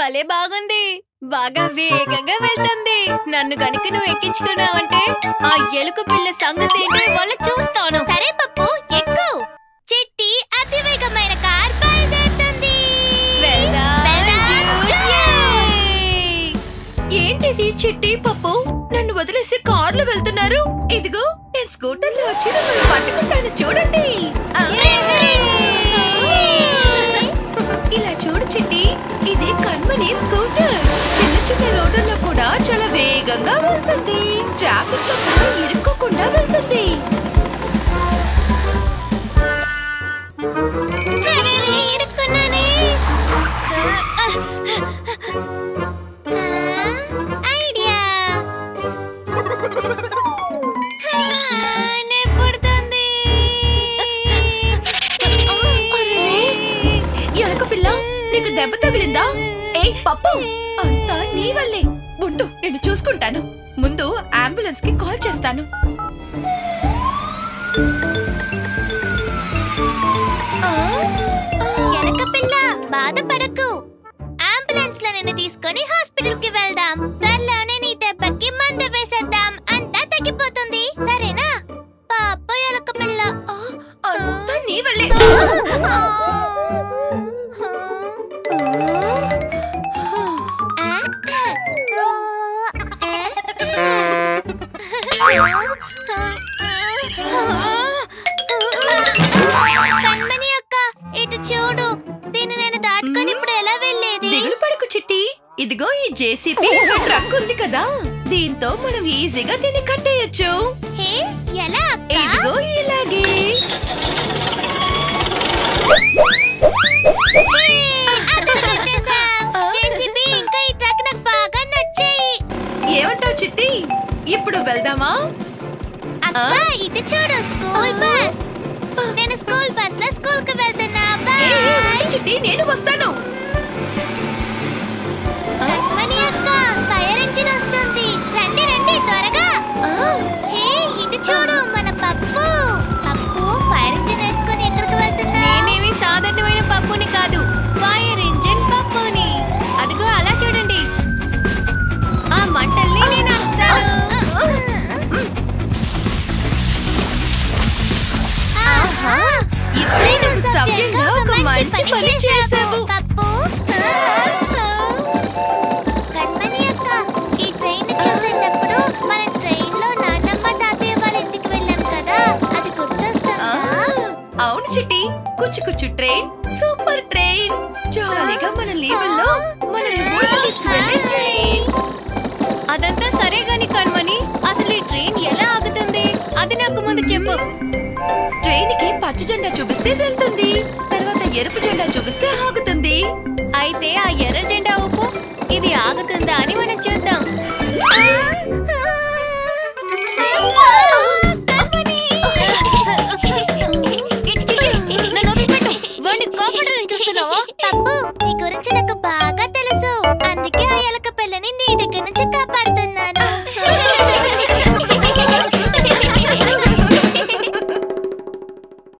భలే బాగుంది బాగా వేగంగా వెళ్తుంది నన్ను గనుక నువ్వు ఎక్కించుకున్నావంటే ఆ ఎలుక పిల్ల సంగతి ఏంటో ఇవాళ చూస్తాను సరే పప్పు ఎక్కు చిట్టి అతివేగమైన కార్ బయలుదేరుతుంది వెళ్దాం, వెళ్దాం, జూయ్. ఏంటిది చిట్టి పప్పు నన్ను వదిలేసి కార్లో వెళ్తున్నారు ఇదిగో నేను స్కూటర్లో వచ్చి మిమ్మల్ని పట్టుకుంటాను చూడండి ఆ, ఇలా చూడు చిట్టి ఇది కన్మని స్కూటర్ చిన్న చిన్న రోడ్లలో కూడా చాలా వేగంగా వెళ్తుంది ట్రాఫిక్ లో కూడా ఇరుక్కోకుండా వెళ్తుంది అరెరే, ఇరుక్కున్నానే. ఆ, ఐడియా ఆ, నే పుడుతుంది. అరే, ఎలక పిల్ల నీకు దెబ్బ తగిలిందా ఏయ్ పప్పు అంతా నీ వల్లే ఉండు నేను చూసుకుంటాను ముందు అంబులెన్స్ కి కాల్ చేస్తాను ఆ, ఎలక పిల్ల బాధపడకు అంబులెన్స్ లో నిన్ను తీసుకొని హాస్పిటల్ కి వెళ్దాం త్వరలోనే నీ దెబ్బకి మందు వేసేద్దాం అంతా తగ్గిపోతుంది సరేనా పాప ఎలక పిల్ల అంతా నీ వల్లే కన్మని అక్క ఇటు చూడు దీన్ని నేను దాటుకొని ఇప్పుడు ఎలా వెళ్ళేది దిగులు పడకు చిట్టి ఇదిగో ఈ జేసీపీ ట్రక్ ఉంది కదా దీంతో మనం ఈజీగా దీన్ని కట్టేయొచ్చు హే ఎలా అక్క ఇదిగో ఇలాగే హే, అదరు కొట్టేశావ్. JCB ఇంకా ఈ ట్రక్ నాకు బాగా నచ్చాయి ఏమంటావు చిట్టి ఇప్పుడు వెళ్దామా అక్క ఇటు చూడు స్కూల్ బస్ నేను స్కూల్ బస్ లో స్కూల్ కి వెళ్తున్నా ఏ, ఏ, బాయ్ ఉండు చిట్టి నేను వస్తాను కన్మని అక్క ఫైర్ ఇంజిన్ వస్తుంది రండి రండి త్వరగా హే ఇటు చూడు మన పప్పు పప్పు ఫైర్ ఇంజిన్ వేసుకొని ఎక్కడికి వెళ్తున్నా నేనేమి సాధారణమైన పప్పుని కాదు ఫైర్ ఇంజిన్ పప్పుని అదిగో అలా చూడండి ఆ మంటల్ని నేను అంటాను ఆహా ఇప్పుడే నువ్వు సవ్యంగా ఒక మంచి పని చేసావు పప్పు కన్మని అక్క ఈ ట్రైన్ చూసేటప్పుడు మన ట్రైన్ లో నాన్నమ్మ తాతయ్య వాళ్ళ ఇంటికి వెళ్ళాం కదా అది గుర్తొస్తుందా ఆ, అవును చిట్టి కుచ్చు కుచ్చు ట్రైన్ సూపర్ ట్రైన్ జాలీగా మన లీవుల్లో మనల్ని ఊరికి తీసుకువెళ్ళే ట్రైన్ అదంతా సరే గాని కణమని అసలు ఈ ట్రైన్ ఎలా ఆగుతుంది అది నాకు ముందు చెప్పు ట్రైన్ కి పచ్చ జెండా చూపిస్తే వెళ్తుంది తర్వాత ఎరుపు జెండా చూపిస్తే ఆగుతుంది అయితే ఆ ఎర్ర జెండా ఊపు ఇది ఆగుతుందా అని మనం చూద్దాం నన్ను వదిలిపెట్టు. వాడిని కాపాడాలని చూస్తున్నావా పప్పు నీ గురించి నాకు బాగా తెలుసు అందుకే ఆ ఎలక పిల్లని నీ దగ్గర నుంచి